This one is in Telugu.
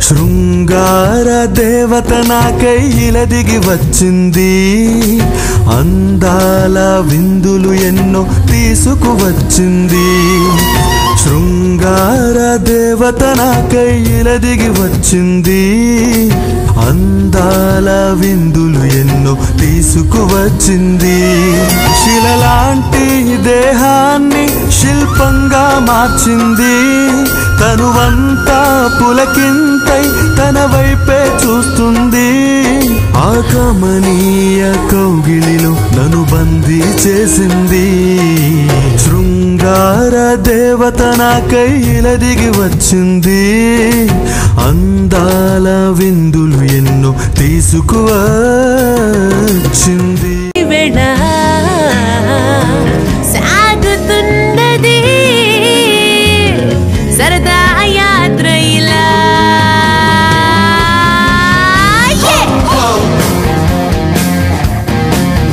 శృంగార దేవత నాకై ఇలా దిగి వచ్చింది అందాల విందులు ఎన్నో తీసుకువచ్చింది శృంగార దేవత నాకై ఇలా దిగి వచ్చింది అందాల విందులు ఎన్నో తీసుకువచ్చింది శిలలాంటి దేహాన్ని శిల్పంగా మార్చింది తనువంతా పులకింతై తన వైపే చూస్తుంది ఆకమనీయ కౌగిలిలో నన్ను బందీ చేసింది శృంగార దేవత నాకై ఇలా దిగి వచ్చింది అందాల విందులు ఎన్నో తీసుకువచ్చింది వేళ